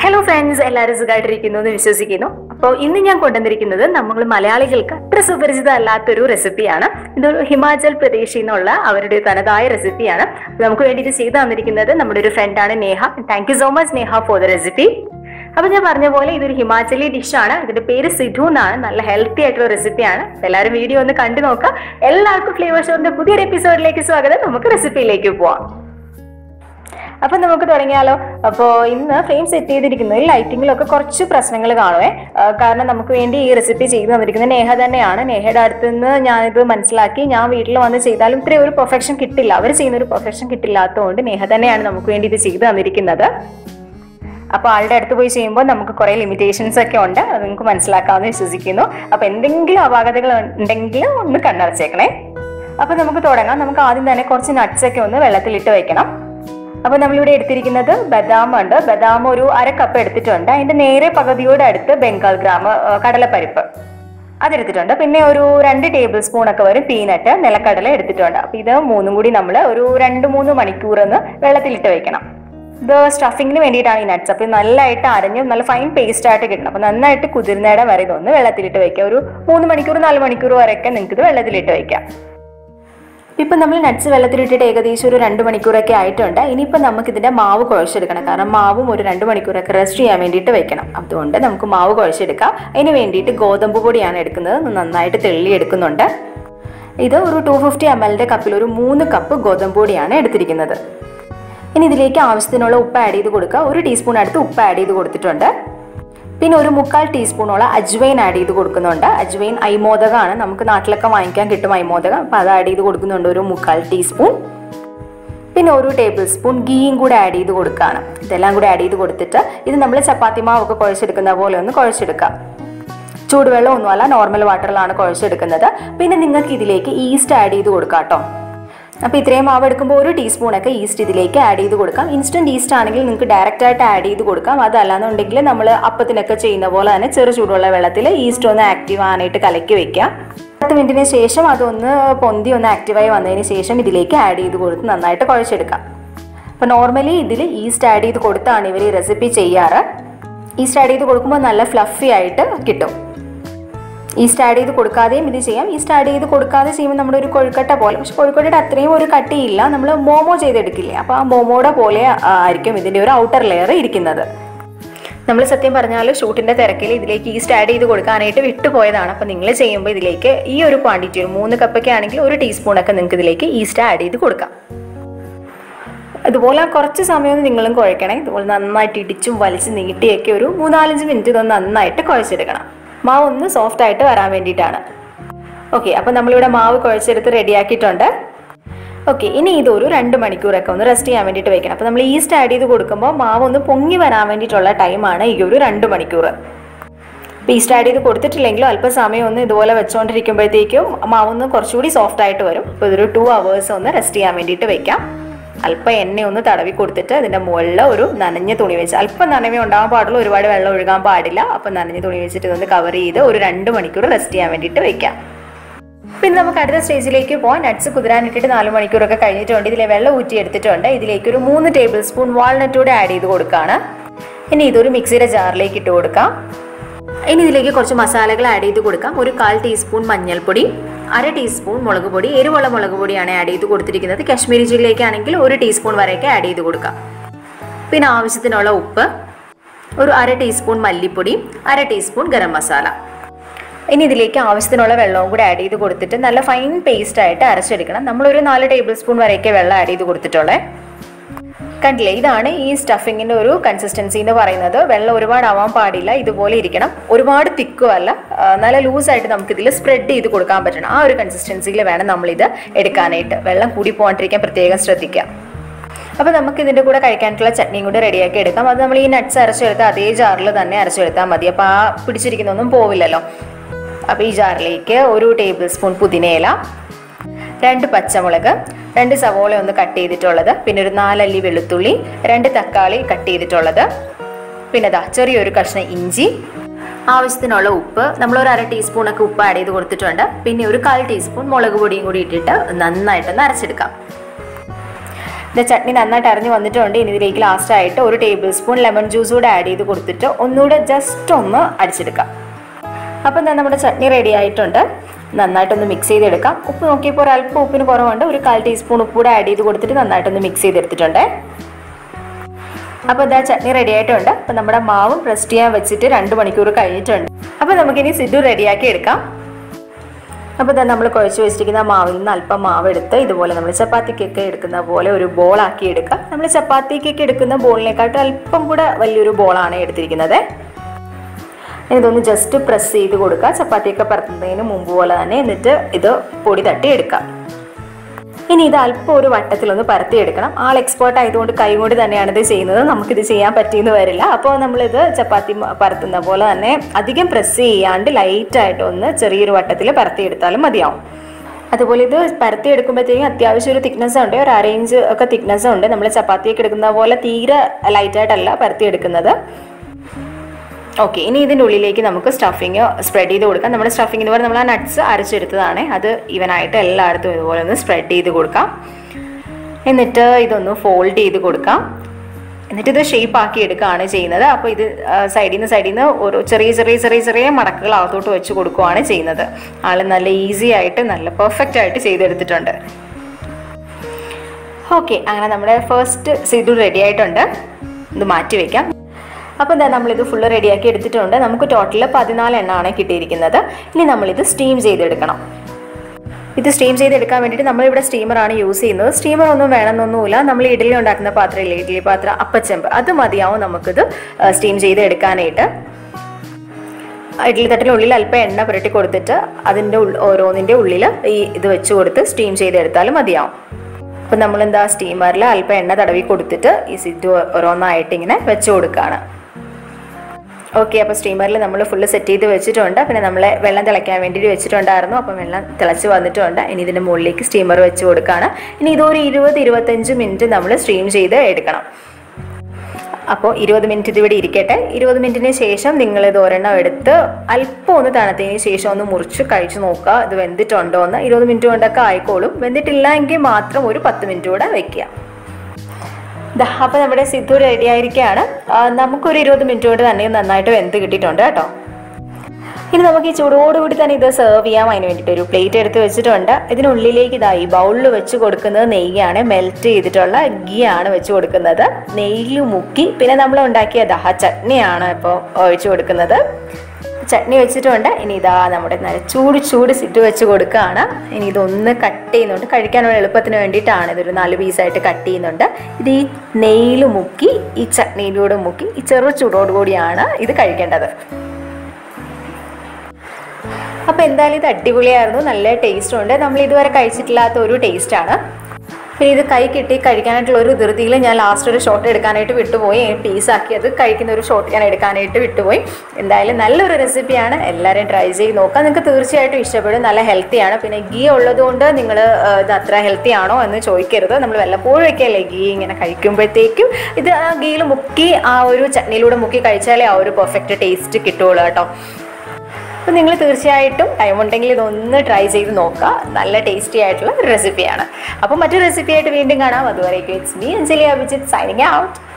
hello friends എല്ലാവരും സുഖമായിട്ടിരിക്കുന്നു എന്ന് വിശ്വസിക്കുന്നു അപ്പോൾ ഇന്ന് ഞാൻ കൊണ്ടുവന്നിരിക്കുന്നത് നമ്മൾ മലയാളികൾക്ക് അത്ര സുപരിചിത അല്ലാത്തൊരു റെസിപ്പിയാണ് ഇതൊരു ഹിമാചൽ പ്രദേശിൽ നിന്നുള്ള അവരുടെ തനതായ റെസിപ്പിയാണ് നമുക്ക് വേണ്ടി ഇത് ചെയ്തു തന്നിരിക്കുന്നത് നമ്മുടെ ഒരു ഫ്രണ്ടാണ് Neha thank you so much Neha for the recipe അപ്പൊ ഞാൻ പറഞ്ഞ പോലെ ഇതൊരു ഹിമാചലി ഡിഷാണ് ഇതിന്റെ പേര് സിധു എന്നാണ് നല്ല ഹെൽത്തി ആയിട്ടുള്ള റെസിപ്പിയാണ് എല്ലാവരും വീഡിയോ ഒന്ന് കണ്ടു നോക്കാം എല്ലാവർക്കും ഫ്ലേവർ ഷോറിന്റെ പുതിയൊരു എപ്പിസോഡിലേക്ക് സ്വാഗതം നമുക്ക് റെസിപ്പിയിലേക്ക് പോവാം അപ്പൊ നമുക്ക് തുടങ്ങിയാലോ അപ്പോൾ ഇന്ന് ഫ്രെയിം സെറ്റ് ചെയ്തിരിക്കുന്നതിൽ ലൈറ്റിങ്ങിലൊക്കെ കുറച്ച് പ്രശ്നങ്ങൾ കാണുവേ ആ, കാരണം നമുക്ക് വേണ്ടി ഈ റെസിപ്പി ചെയ്തു തന്നിരിക്കുന്നത് നേഹ തന്നെയാണ് നേഹയുടെ അടുത്ത് നിന്ന് ഞാനിത് മനസ്സിലാക്കി ഞാൻ വീട്ടിൽ വന്ന് ചെയ്താലും ഇത്രയും ഒരു പെർഫെക്ഷൻ കിട്ടില്ല അവർ ചെയ്യുന്ന ഒരു പെർഫെക്ഷൻ കിട്ടില്ലാത്തതുകൊണ്ട് നേഹ തന്നെയാണ് നമുക്ക് വേണ്ടി ഇത് ചെയ്തു തന്നിരിക്കുന്നത് അപ്പോൾ ആളുടെ അടുത്ത് പോയി ചെയ്യുമ്പോൾ നമുക്ക് കുറേ ലിമിറ്റേഷൻസ് ഒക്കെ ഉണ്ട് അത് നിങ്ങൾക്ക് മനസ്സിലാക്കാമെന്ന് വിശ്വസിക്കുന്നു അപ്പോൾ എന്തെങ്കിലും അപാകതകൾ ഉണ്ടെങ്കിൽ ഒന്ന് കണ്ണടച്ചേക്കണേ അപ്പോൾ നമുക്ക് തുടങ്ങാം നമുക്ക് ആദ്യം തന്നെ കുറച്ച് നട്ട്സ് ഒക്കെ ഒന്ന് വെള്ളത്തിലിട്ട് വെക്കണം അപ്പോൾ നമ്മളിവിടെ എടുത്തിരിക്കുന്നത് ബദാം ഉണ്ട് ബദാം ഒരു അര കപ്പ് എടുത്തിട്ടുണ്ട് അതിന്റെ നേരെ പകുതിയോട് അടുത്ത് ബംഗാൾ ഗ്രാം ആ, കടലപ്പരിപ്പ് അതെടുത്തിട്ടുണ്ട് പിന്നെ ഒരു രണ്ട് ടേബിൾ സ്പൂൺ ഒക്കെ വരും പീനട്ട് നിലക്കടല എടുത്തിട്ടുണ്ട് അപ്പോൾ ഇത് മൂന്നും കൂടി നമ്മൾ ഒരു രണ്ട് മൂന്ന് മണിക്കൂർ ഒന്ന് വെള്ളത്തിലിട്ട് വെക്കണം ഇത് സ്റ്റഫിങ്ങിന് വേണ്ടിയിട്ടാണ് ഈ നട്ട്സ് അപ്പോൾ ഇത് നല്ലതായിട്ട് അരഞ്ഞ് നല്ല ഫൈൻ പേസ്റ്റ് ആയിട്ട് കിട്ടണം അപ്പോൾ നന്നായിട്ട് കുതിർന്നേടെ വരെ ഇതൊന്ന് വെള്ളത്തിലിട്ട് വെക്കുക ഒരു മൂന്ന് മണിക്കൂർ നാല് മണിക്കൂർ വരെയൊക്കെ നിങ്ങൾക്ക് ഇത് വെള്ളത്തിലിട്ട് വെക്കാം ഇപ്പം നമ്മൾ നട്ട്സ് വെള്ളത്തിലിട്ടിട്ട് ഏകദേശം ഒരു രണ്ട് മണിക്കൂറൊക്കെ ആയിട്ടുണ്ട് ഇനിയിപ്പോൾ നമുക്ക് ഇതിൻ്റെ മാവ് കുഴച്ചെടുക്കണം കാരണം മാവും ഒരു രണ്ട് മണിക്കൂറൊക്കെ റെസ്റ്റ് ചെയ്യാൻ വേണ്ടിയിട്ട് വെക്കണം അതുകൊണ്ട് നമുക്ക് മാവ് കുഴച്ചെടുക്കാം അതിന് വേണ്ടിയിട്ട് ഗോതമ്പ് പൊടിയാണ് എടുക്കുന്നത് ഇത് നന്നായിട്ട് തെള്ളി എടുക്കുന്നുണ്ട് ഇത് ഒരു ടു ഫിഫ്റ്റി എം എല്ലിൻ്റെ കപ്പിൽ ഒരു മൂന്ന് കപ്പ് ഗോതമ്പ് പൊടിയാണ് എടുത്തിരിക്കുന്നത് ഇനി ഇതിലേക്ക് ആവശ്യത്തിനുള്ള ഉപ്പ് ആഡ് ചെയ്ത് കൊടുക്കുക ഒരു ടീസ്പൂൺ അടുത്ത് ഉപ്പ് ആഡ് ചെയ്ത് കൊടുത്തിട്ടുണ്ട് പിന്നെ ഒരു മുക്കാൽ ടീസ്പൂണോളം അജ്വൈൻ ആഡ് ചെയ്ത് കൊടുക്കുന്നുണ്ട് അജ്വൈൻ ഐമോദകമാണ് നമുക്ക് നാട്ടിലൊക്കെ വാങ്ങിക്കാൻ കിട്ടും ഐമോദകം അപ്പോൾ അത് ആഡ് ചെയ്ത് കൊടുക്കുന്നുണ്ട് ഒരു മുക്കാൽ ടീസ്പൂൺ പിന്നെ ഒരു ടേബിൾ സ്പൂൺ ഗീയും കൂടെ ആഡ് ചെയ്ത് കൊടുക്കുകയാണ് ഇതെല്ലാം കൂടെ ആഡ് ചെയ്ത് കൊടുത്തിട്ട് ഇത് നമ്മൾ ചപ്പാത്തി മാവൊക്കെ കുഴച്ചെടുക്കുന്ന പോലെ ഒന്ന് കുഴച്ചെടുക്കാം ചൂടുവെള്ളം ഒന്നുമല്ല നോർമൽ വാട്ടറിലാണ് കുഴച്ചെടുക്കുന്നത് പിന്നെ നിങ്ങൾക്ക് ഇതിലേക്ക് ഈസ്റ്റ് ആഡ് ചെയ്ത് കൊടുക്കാം കേട്ടോ അപ്പോൾ ഇത്രയും മാവ് എടുക്കുമ്പോൾ ഒരു ടീസ്പൂണൊക്കെ ഈസ്റ്റ് ഇതിലേക്ക് ആഡ് ചെയ്ത് കൊടുക്കാം ഇൻസ്റ്റന്റ് ഈസ്റ്റ് ആണെങ്കിൽ നിങ്ങൾക്ക് ഡയറക്റ്റ് ആയിട്ട് ആഡ് ചെയ്ത് കൊടുക്കാം അതല്ലാന്നുണ്ടെങ്കിൽ നമ്മൾ അപ്പത്തിനൊക്കെ ചെയ്യുന്ന പോലെ തന്നെ ചെറു ചൂടുള്ള വെള്ളത്തിൽ ഈസ്റ്റ് ഒന്ന് ആക്റ്റീവ് ആകാനായിട്ട് കലക്കി വെക്കാം പത്ത് മിനിറ്റിന് ശേഷം അതൊന്ന് പൊന്തി ഒന്ന് ആക്റ്റീവായി വന്നതിന് ശേഷം ഇതിലേക്ക് ആഡ് ചെയ്ത് കൊടുത്ത് നന്നായിട്ട് കുഴച്ചെടുക്കാം അപ്പോൾ നോർമലി ഇതിൽ ഈസ്റ്റ് ആഡ് ചെയ്ത് കൊടുത്താണ് ഇവർ ഈ റെസിപ്പി ചെയ്യാറ് ഈസ്റ്റ് ആഡ് ചെയ്ത് കൊടുക്കുമ്പോൾ നല്ല ഫ്ലഫി ആയിട്ട് കിട്ടും ഈസ്റ്റ് ആഡ് ചെയ്ത് കൊടുക്കാതെയും ഇത് ചെയ്യാം ഈസ്റ്റ് ആഡ് ചെയ്ത് കൊടുക്കാതെ ചെയ്യുമ്പോൾ നമ്മുടെ ഒരു കൊഴുക്കട്ട പോലെ പക്ഷെ കൊഴുക്കട്ടയുടെ അത്രയും ഒരു കട്ടിയില്ല നമ്മൾ മോമോ ചെയ്തെടുക്കില്ലേ അപ്പോൾ ആ മോമോയുടെ പോലെ ആയിരിക്കും ഇതിൻ്റെ ഒരു ഔട്ടർ ലെയർ ഇരിക്കുന്നത് നമ്മൾ സത്യം പറഞ്ഞാൽ ഷൂട്ടിൻ്റെ തിരക്കിൽ ഇതിലേക്ക് ഈസ്റ്റ് ആഡ് ചെയ്ത് കൊടുക്കാനായിട്ട് വിട്ടുപോയതാണ് അപ്പോൾ നിങ്ങൾ ചെയ്യുമ്പോൾ ഇതിലേക്ക് ഈ ഒരു ക്വാണ്ടിറ്റി ഒരു മൂന്ന് കപ്പൊക്കെ ആണെങ്കിൽ ഒരു ടീസ്പൂണൊക്കെ നിങ്ങൾക്ക് ഇതിലേക്ക് ഈസ്റ്റ് ആഡ് ചെയ്ത് കൊടുക്കാം അതുപോലെ കുറച്ച് സമയം ഒന്ന് നിങ്ങളും കുഴക്കണേ ഇതുപോലെ നന്നായിട്ട് ഇടിച്ചും വലിച്ച് നീട്ടിയൊക്കെ ഒരു മൂന്നാലഞ്ച് മിനിറ്റ് ഇതൊന്ന് നന്നായിട്ട് കുഴച്ചെടുക്കണം മാവ് ഒന്ന് സോഫ്റ്റ് ആയിട്ട് വരാൻ വേണ്ടിയിട്ടാണ് ഓക്കെ അപ്പം നമ്മളിവിടെ മാവ് കുഴച്ചെടുത്ത് റെഡിയാക്കിയിട്ടുണ്ട് ഓക്കെ ഇനി ഇതൊരു രണ്ട് മണിക്കൂറൊക്കെ ഒന്ന് റെസ്റ്റ് ചെയ്യാൻ വേണ്ടിയിട്ട് വെക്കണം അപ്പോൾ നമ്മൾ ഈസ്റ്റ് ആഡ് ചെയ്ത് കൊടുക്കുമ്പോൾ മാവ് ഒന്ന് പൊങ്ങി വരാൻ വേണ്ടിയിട്ടുള്ള ടൈമാണ് ഈ ഒരു രണ്ട് മണിക്കൂർ അപ്പോൾ ഈസ്റ്റ് ആഡ് ചെയ്ത് കൊടുത്തിട്ടില്ലെങ്കിലും അല്പസമയം ഒന്ന് ഇതുപോലെ വെച്ചുകൊണ്ടിരിക്കുമ്പോഴത്തേക്കും മാവ് ഒന്ന് കുറച്ചുകൂടി സോഫ്റ്റ് ആയിട്ട് വരും അപ്പോൾ ഇതൊരു ടു അവേഴ്സ് ഒന്ന് റെസ്റ്റ് ചെയ്യാൻ വേണ്ടിയിട്ട് വെക്കാം അല്പം എണ്ണ ഒന്ന് തടവി കൊടുത്തിട്ട് അതിൻ്റെ മുകളിൽ ഒരു നനഞ്ഞ തുണി വെച്ച് അല്പം നനവേ ഉണ്ടാകാൻ പാടുള്ളൂ ഒരുപാട് വെള്ളം ഒഴുകാൻ പാടില്ല അപ്പം നനഞ്ഞ തുണി വെച്ചിട്ട് ഇതൊന്ന് കവർ ചെയ്ത് ഒരു രണ്ട് മണിക്കൂർ റെസ്റ്റ് ചെയ്യാൻ വേണ്ടിയിട്ട് വെക്കാം പിന്നെ നമുക്ക് അടുത്ത സ്റ്റേജിലേക്ക് പോകാൻ നട്ട്സ് കുതിരാനിട്ടിട്ട് നാല് മണിക്കൂറൊക്കെ കഴിഞ്ഞിട്ടുണ്ട് ഇതിലെ വെള്ളം ഊറ്റി എടുത്തിട്ടുണ്ട് ഇതിലേക്ക് ഒരു മൂന്ന് ടേബിൾ സ്പൂൺ വാൾനട്ട് കൂടെ ആഡ് ചെയ്ത് കൊടുക്കുകയാണ് ഇനി ഇതൊരു മിക്സിയുടെ ജാറിലേക്ക് ഇട്ട് കൊടുക്കാം ഇനി ഇതിലേക്ക് കുറച്ച് മസാലകൾ ആഡ് ചെയ്ത് കൊടുക്കാം ഒരു കാൽ ടീസ്പൂൺ മഞ്ഞൾപ്പൊടി അര ടീസ്പൂൺ മുളക് പൊടി എരിവുള്ള മുളക് പൊടിയാണ് ആഡ് ചെയ്ത് കൊടുത്തിരിക്കുന്നത് കാശ്മീരി ചില്ലിലേക്കാണെങ്കിൽ ഒരു ടീസ്പൂൺ വരെയൊക്കെ ആഡ് ചെയ്ത് കൊടുക്കാം പിന്നെ ആവശ്യത്തിനുള്ള ഉപ്പ് ഒരു അര ടീസ്പൂൺ മല്ലിപ്പൊടി അര ടീസ്പൂൺ ഗരം മസാല ഇനി ഇതിലേക്ക് ആവശ്യത്തിനുള്ള വെള്ളവും കൂടി ആഡ് ചെയ്ത് കൊടുത്തിട്ട് നല്ല ഫൈൻ പേസ്റ്റ് ആയിട്ട് അരച്ചെടുക്കണം നമ്മളൊരു നാല് ടേബിൾ സ്പൂൺ വരെയൊക്കെ വെള്ളം ആഡ് ചെയ്ത് കൊടുത്തിട്ടുള്ളത് കണ്ടില്ലേ ഇതാണ് ഈ സ്റ്റഫിങ്ങിന്റെ ഒരു കൺസിസ്റ്റൻസി എന്ന് പറയുന്നത് വെള്ളം ഒരുപാട് ആവാൻ പാടില്ല ഇതുപോലെ ഇരിക്കണം ഒരുപാട് തിക്കും അല്ല ആ, നല്ല ലൂസായിട്ട് നമുക്ക് ഇതിൽ സ്പ്രെഡ് ചെയ്ത് കൊടുക്കാൻ പറ്റണം ആ ഒരു കൺസിസ്റ്റൻസിയിൽ വേണം നമ്മളിത് എടുക്കാനായിട്ട് വെള്ളം കൂടി പോകാണ്ടിരിക്കാൻ പ്രത്യേകം ശ്രദ്ധിക്കുക അപ്പോൾ നമുക്ക് ഇതിൻ്റെ കൂടെ കഴിക്കാനായിട്ടുള്ള ചട്നിയും കൂടെ റെഡിയാക്കി എടുക്കാം അത് നമ്മൾ ഈ നട്ട്സ് അരച്ചെടുത്ത അതേ ജാറിൽ തന്നെ അരച്ചെടുത്താൽ മതി അപ്പോൾ ആ പിടിച്ചിരിക്കുന്നൊന്നും പോവില്ലല്ലോ അപ്പോൾ ഈ ജാറിലേക്ക് ഒരു ടേബിൾ സ്പൂൺ പുതിനയില രണ്ട് പച്ചമുളക് രണ്ട് സവോള ഒന്ന് കട്ട് ചെയ്തിട്ടുള്ളത് പിന്നെ ഒരു നാലല്ലി വെളുത്തുള്ളി രണ്ട് തക്കാളി കട്ട് ചെയ്തിട്ടുള്ളത് പിന്നെ ദാ ചെറിയൊരു കഷ്ണം ഇഞ്ചി ആവശ്യത്തിനുള്ള ഉപ്പ് നമ്മൾ ഒരു അര ടീസ്പൂണൊക്കെ ഉപ്പ് ആഡ് ചെയ്ത് കൊടുത്തിട്ടുണ്ട് പിന്നെ ഒരു കാൽ ടീസ്പൂൺ മുളക് പൊടിയും കൂടി ഇട്ടിട്ട് നന്നായിട്ടൊന്ന് അരച്ചെടുക്കാം ഇത് ചട്നി നന്നായിട്ട് അരിഞ്ഞ് വന്നിട്ടുണ്ട് ഇനി ഇതിലേക്ക് ലാസ്റ്റ് ആയിട്ട് ഒരു ടേബിൾ സ്പൂൺ ലെമൺ ജ്യൂസ് കൂടെ ആഡ് ചെയ്ത് കൊടുത്തിട്ട് ഒന്നുകൂടെ ജസ്റ്റ് ഒന്ന് അടിച്ചെടുക്കാം അപ്പം ദാ നമ്മുടെ ചട്നി റെഡി ആയിട്ടുണ്ട് നന്നായിട്ടൊന്ന് മിക്സ് ചെയ്തെടുക്കാം ഉപ്പ് നോക്കിയപ്പോൾ ഒരു അല്പം ഉപ്പിന് കുറവുണ്ട് ഒരു കാൽ ടീസ്പൂൺ ഉപ്പ് കൂടെ ആഡ് ചെയ്ത് കൊടുത്തിട്ട് നന്നായിട്ടൊന്ന് മിക്സ് ചെയ്തെടുത്തിട്ടുണ്ട് അപ്പോൾ ഇതാ ചട്നി റെഡി ആയിട്ടുണ്ട് അപ്പം നമ്മുടെ മാവും റെസ്റ്റ് ചെയ്യാൻ വെച്ചിട്ട് രണ്ട് മണിക്കൂർ കഴിഞ്ഞിട്ടുണ്ട് അപ്പോൾ നമുക്കിനി സിഡു റെഡിയാക്കി എടുക്കാം അപ്പോൾ ഇതാ നമ്മൾ കുഴച്ച് വെച്ചിരിക്കുന്ന മാവിൽ നിന്ന് അല്പം മാവ് എടുത്ത് ഇതുപോലെ നമ്മൾ ചപ്പാത്തിക്കൊക്കെ എടുക്കുന്ന പോലെ ഒരു ബോളാക്കി എടുക്കാം നമ്മൾ ചപ്പാത്തിക്കൊക്കെ എടുക്കുന്ന ബോളിനെക്കാട്ടും അല്പം കൂടെ വലിയൊരു ബോളാണ് എടുത്തിരിക്കുന്നത് ഇനി ഇതൊന്ന് ജസ്റ്റ് പ്രസ് ചെയ്ത് കൊടുക്കുക ചപ്പാത്തിയൊക്കെ പരത്തുന്നതിന് മുമ്പ് പോലെ തന്നെ എന്നിട്ട് ഇത് പൊടി തട്ടി എടുക്കാം ഇനി ഇത് അല്പം ഒരു വട്ടത്തിലൊന്ന് പരത്തി എടുക്കണം ആൾ എക്സ്പേർട്ട് ആയതുകൊണ്ട് കൈ കൊണ്ട് തന്നെയാണ് ഇത് ചെയ്യുന്നത് നമുക്കിത് ചെയ്യാൻ പറ്റിയെന്ന് വരില്ല അപ്പോൾ നമ്മളിത് ചപ്പാത്തി മ- പരത്തുന്ന പോലെ തന്നെ അധികം പ്രസ് ചെയ്യാണ്ട് ലൈറ്റായിട്ട് ഒന്ന് ചെറിയൊരു വട്ടത്തിൽ പരത്തിയെടുത്താലും മതിയാവും അതുപോലെ ഇത് പരത്തി എടുക്കുമ്പോഴത്തേക്കും അത്യാവശ്യം ഒരു തിക്നെസ് ഉണ്ട് ഒരു അറേഞ്ച് ഒക്കെ തിക്നെസ് ഉണ്ട് നമ്മൾ ചപ്പാത്തിയൊക്കെ എടുക്കുന്ന പോലെ തീരെ ലൈറ്റായിട്ടല്ല പരത്തി എടുക്കുന്നത് ഓക്കെ ഇനി ഇതിൻ്റെ ഉള്ളിലേക്ക് നമുക്ക് സ്റ്റഫിങ് സ്പ്രെഡ് ചെയ്ത് കൊടുക്കാം നമ്മുടെ സ്റ്റഫിംഗ് എന്ന് പറഞ്ഞാൽ നമ്മൾ ആ നട്ട്സ് അരച്ചെടുത്തതാണ് അത് ഇവനായിട്ട് എല്ലായിടത്തും ഇതുപോലെ ഒന്ന് സ്പ്രെഡ് ചെയ്ത് കൊടുക്കാം എന്നിട്ട് ഇതൊന്ന് ഫോൾഡ് ചെയ്ത് കൊടുക്കാം എന്നിട്ട് ഇത് ഷേപ്പ് ആക്കി എടുക്കുകയാണ് ചെയ്യുന്നത് അപ്പോൾ ഇത് സൈഡിൽ നിന്ന് സൈഡിൽ നിന്ന് ഓരോ ചെറിയ ചെറിയ ചെറിയ ചെറിയ മടക്കുകൾ അകത്തോട്ട് വെച്ച് കൊടുക്കുകയാണ് ചെയ്യുന്നത് ആൾ നല്ല ഈസി ആയിട്ട് നല്ല പെർഫെക്റ്റ് ആയിട്ട് ചെയ്തെടുത്തിട്ടുണ്ട് ഓക്കെ അങ്ങനെ നമ്മുടെ ഫസ്റ്റ് സിഡു റെഡി ആയിട്ടുണ്ട് ഇത് മാറ്റി വെക്കാം അപ്പോൾ എന്താ നമ്മളിത് ഫുള്ള് റെഡിയാക്കി എടുത്തിട്ടുണ്ട് നമുക്ക് ടോട്ടൽ പതിനാല് എണ്ണമാണ് കിട്ടിയിരിക്കുന്നത് ഇനി നമ്മളിത് സ്റ്റീം ചെയ്തെടുക്കണം ഇത് സ്റ്റീം ചെയ്തെടുക്കാൻ വേണ്ടിയിട്ട് നമ്മളിവിടെ സ്റ്റീമറാണ് യൂസ് ചെയ്യുന്നത് സ്റ്റീമർ ഒന്നും വേണമെന്നൊന്നുമില്ല നമ്മൾ ഇഡലി ഉണ്ടാക്കുന്ന പാത്രമില്ലേ ഇഡലി പാത്രം അപ്പച്ചെമ്പ് അത് മതിയാവും നമുക്കിത് സ്റ്റീം ചെയ്തെടുക്കാനായിട്ട് ഇഡ്ഡലി തട്ടിനുള്ളിൽ അല്പം എണ്ണ പുരട്ടി കൊടുത്തിട്ട് അതിൻ്റെ ഉൾ- ഓരോന്നിൻ്റെ ഉള്ളിൽ ഈ ഇത് വെച്ച് കൊടുത്ത് സ്റ്റീം ചെയ്തെടുത്താലും മതിയാവും അപ്പം നമ്മളെന്താ സ്റ്റീമറിൽ അല്പം എണ്ണ തടവി കൊടുത്തിട്ട് ഈ സിദ്ധു ഓരോന്നായിട്ട് ഇങ്ങനെ വെച്ച് കൊടുക്കുകയാണ് ഓക്കെ അപ്പോൾ സ്റ്റീമറിൽ നമ്മൾ ഫുള്ള് സെറ്റ് ചെയ്ത് വെച്ചിട്ടുണ്ട് പിന്നെ നമ്മൾ വെള്ളം തിളയ്ക്കാൻ വേണ്ടിയിട്ട് വെച്ചിട്ടുണ്ടായിരുന്നു അപ്പം വെള്ളം തിളച്ച് വന്നിട്ടുണ്ട് ഇനി ഇതിൻ്റെ മുകളിലേക്ക് സ്റ്റീമർ വെച്ച് കൊടുക്കുകയാണ് ഇനി ഇതൊരു ഇരുപത് ഇരുപത്തഞ്ച് മിനിറ്റ് നമ്മൾ സ്റ്റീം ചെയ്ത് എടുക്കണം അപ്പോൾ ഇരുപത് മിനിറ്റ് ഇതിവിടെ ഇരിക്കട്ടെ ഇരുപത് മിനിറ്റിന് ശേഷം നിങ്ങൾ ഇത് ഒരെണ്ണം എടുത്ത് അല്പം ഒന്ന് തണുത്തതിന് ശേഷം ഒന്ന് മുറിച്ച് കഴിച്ച് നോക്കുക ഇത് വെന്തിട്ടുണ്ടോ എന്ന് ഇരുപത് മിനിറ്റ് കൊണ്ടൊക്കെ ആയിക്കോളും വെന്തിട്ടില്ല എങ്കിൽ മാത്രം ഒരു പത്ത് മിനിറ്റ് കൂടെ വെക്കുക ദാ അപ്പോൾ നമ്മുടെ സിദ്ധു റെഡി ആയിരിക്കുകയാണ് ആ, നമുക്കൊരു ഇരുപത് മിനിറ്റ് കൊണ്ട് തന്നെ നന്നായിട്ട് വെന്ത് കിട്ടിയിട്ടുണ്ട് കേട്ടോ ഇനി നമുക്ക് ഈ ചൂടോടുകൂടി തന്നെ ഇത് സെർവ് ചെയ്യാം അതിന് വേണ്ടിയിട്ട് ഒരു പ്ലേറ്റ് എടുത്ത് വെച്ചിട്ടുണ്ട് ഇതിനുള്ളിലേക്ക് ഇതാ ഈ ബൗളിൽ വെച്ച് കൊടുക്കുന്നത് നെയ്യാണ് മെൽറ്റ് ചെയ്തിട്ടുള്ള ഗീ ആണ് വെച്ച് കൊടുക്കുന്നത് നെയ്യിൽ മുക്കി പിന്നെ നമ്മൾ ഉണ്ടാക്കിയ ദഹ ചട്നിയാണ് ഇപ്പോൾ ഒഴിച്ചു കൊടുക്കുന്നത് ചട്നി വെച്ചിട്ടുണ്ട് ഇനി ഇതാ നമ്മുടെ നല്ല ചൂട് ചൂട് സിറ്റ് വെച്ച് കൊടുക്കുകയാണ് ഇനി ഇതൊന്ന് കട്ട് ചെയ്യുന്നുണ്ട് കഴിക്കാനുള്ള എളുപ്പത്തിന് വേണ്ടിയിട്ടാണ് ഇതൊരു നാല് പീസായിട്ട് കട്ട് ചെയ്യുന്നുണ്ട് ഇത് ഈ നെയ്യിൽ മുക്കി ഈ ചട്നിയിലൂടെ മുക്കി ഈ ചെറു ചൂടോടുകൂടിയാണ് ഇത് കഴിക്കേണ്ടത് അപ്പോൾ എന്തായാലും ഇത് അടിപൊളിയായിരുന്നു നല്ല ടേസ്റ്റും ഉണ്ട് നമ്മൾ ഇതുവരെ കഴിച്ചിട്ടില്ലാത്ത ഒരു ടേസ്റ്റാണ് പിന്നെ ഇത് കൈ കിട്ടി കഴിക്കാനായിട്ടുള്ള ഒരു ധൃതിയിൽ ഞാൻ ലാസ്റ്റ് ഒരു ഷോട്ട് എടുക്കാനായിട്ട് വിട്ടുപോയി പീസാക്കി അത് കഴിക്കുന്ന ഒരു ഷോട്ട് ഞാൻ എടുക്കാനായിട്ട് വിട്ടുപോയി എന്തായാലും നല്ലൊരു റെസിപ്പിയാണ് എല്ലാവരും ട്രൈ ചെയ്ത് നോക്കാം നിങ്ങൾക്ക് തീർച്ചയായിട്ടും ഇഷ്ടപ്പെടും നല്ല ഹെൽത്തിയാണ് പിന്നെ ഗീ ഉള്ളതുകൊണ്ട് നിങ്ങൾ ഇത് അത്ര ഹെൽത്തി ആണോ എന്ന് ചോദിക്കരുത് നമ്മൾ വല്ലപ്പോഴൊക്കെ അല്ലേ ഗീ ഇങ്ങനെ കഴിക്കുമ്പോഴത്തേക്കും ഇത് ആ ഗീയിൽ മുക്കി ആ ഒരു ചട്നിയിലൂടെ മുക്കി കഴിച്ചാലേ ആ ഒരു പെർഫെക്റ്റ് ടേസ്റ്റ് കിട്ടുള്ളൂ കേട്ടോ അപ്പം നിങ്ങൾ തീർച്ചയായിട്ടും ടൈം ഉണ്ടെങ്കിൽ ഇതൊന്ന് ട്രൈ ചെയ്ത് നോക്കുക നല്ല ടേസ്റ്റി ആയിട്ടുള്ള ഒരു റെസിപ്പിയാണ് അപ്പോൾ മറ്റൊരു റെസിപ്പിയായിട്ട് വീണ്ടും കാണാം അതുവരേക്കും it's me Anjali Abhijith signing out